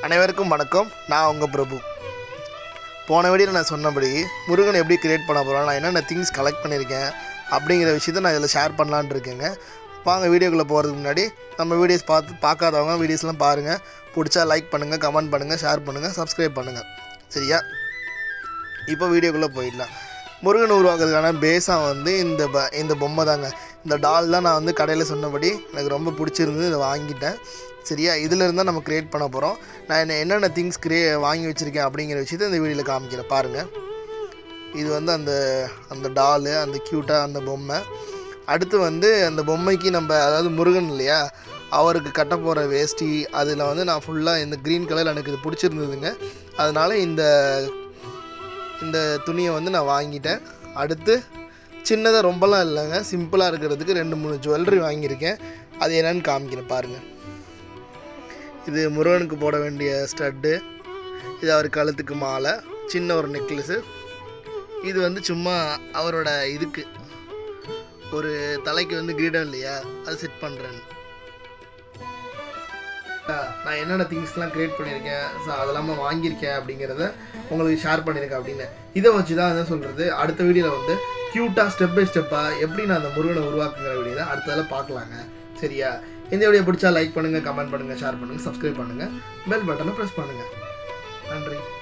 அனைவருக்கும் வணக்கம் நான் உங்கள் பிரபு போன வீடியோவில் நான் சொன்னபடி முருகன் எப்படி கிரியேட் பண்ண போகிறோம் நான் என்னென்ன திங்ஸ் கலெக்ட் பண்ணியிருக்கேன் அப்படிங்கிற விஷயத்த நான் இதில் ஷேர் பண்ணலான்னு இருக்கேங்க வாங்க வீடியோக்குள்ளே போகிறதுக்கு முன்னாடி நம்ம வீடியோஸ் பார்த்து பார்க்காதவங்க வீடியோஸ்லாம் பாருங்கள் பிடிச்சா லைக் பண்ணுங்கள் கமெண்ட் பண்ணுங்கள் ஷேர் பண்ணுங்கள் சப்ஸ்கிரைப் பண்ணுங்கள் சரியா இப்போ வீடியோக்குள்ளே போயிடலாம் முருகன் உருவாக்குறதுக்கான பேஸாக வந்து இந்த ப இந்த பொம்மை தாங்க இந்த டால் தான் நான் வந்து கடையில் சொன்னபடி எனக்கு ரொம்ப பிடிச்சிருந்து இதை வாங்கிட்டேன் சரியா இதில் இருந்தால் நம்ம க்ரியேட் பண்ண போகிறோம் நான் என்ன என்னென்ன திங்ஸ் கிரியே வாங்கி வச்சுருக்கேன் அப்படிங்கிற விஷயத்தை இந்த வீடியோவில் காமிக்கிறேன் பாருங்கள் இது வந்து அந்த அந்த டாலு அந்த க்யூட்டாக அந்த பொம்மை அடுத்து வந்து அந்த பொம்மைக்கு நம்ம அதாவது முருகன் இல்லையா அவருக்கு கட்ட போகிற வேஷ்டி அதில் வந்து நான் ஃபுல்லாக இந்த க்ரீன் கலர் எனக்கு இது பிடிச்சிருந்ததுங்க அதனால் இந்த இந்த துணியை வந்து நான் வாங்கிட்டேன் அடுத்து சின்னதாக ரொம்பலாம் இல்லைங்க சிம்பிளாக இருக்கிறதுக்கு ரெண்டு மூணு ஜுவல்லரி வாங்கியிருக்கேன் அது என்னன்னு காமிக்கிறேன் பாருங்கள் இது முருகனுக்கு போட வேண்டிய ஸ்டட்டு இது அவர் கழுத்துக்கு மாலை சின்ன ஒரு நெக்லஸு இது வந்து சும்மா அவரோட இதுக்கு ஒரு தலைக்கு வந்து கிரீடம் இல்லையா அது செட் பண்ணுறேன் நான் என்னென்ன திங்ஸ்லாம் க்ரியேட் பண்ணியிருக்கேன் ஸோ அதெல்லாம் வாங்கியிருக்கேன் அப்படிங்கிறத உங்களுக்கு ஷேர் பண்ணியிருக்கேன் அப்படின்னு இதை வச்சு தான் என்ன சொல்கிறது அடுத்த வீடியோவில் வந்து க்யூட்டாக ஸ்டெப் பை ஸ்டெப்பாக எப்படி நான் அந்த முருகனை உருவாக்குங்கிற வீடியோ தான் அடுத்ததில் பார்க்கலாங்க சரியா இந்த வீடியோ பிடிச்சா லைக் பண்ணுங்கள் கமெண்ட் பண்ணுங்கள் ஷேர் பண்ணுங்கள் சப்ஸ்கிரைப் பண்ணுங்கள் பெல் பட்டனை ப்ரெஸ் பண்ணுங்கள் நன்றி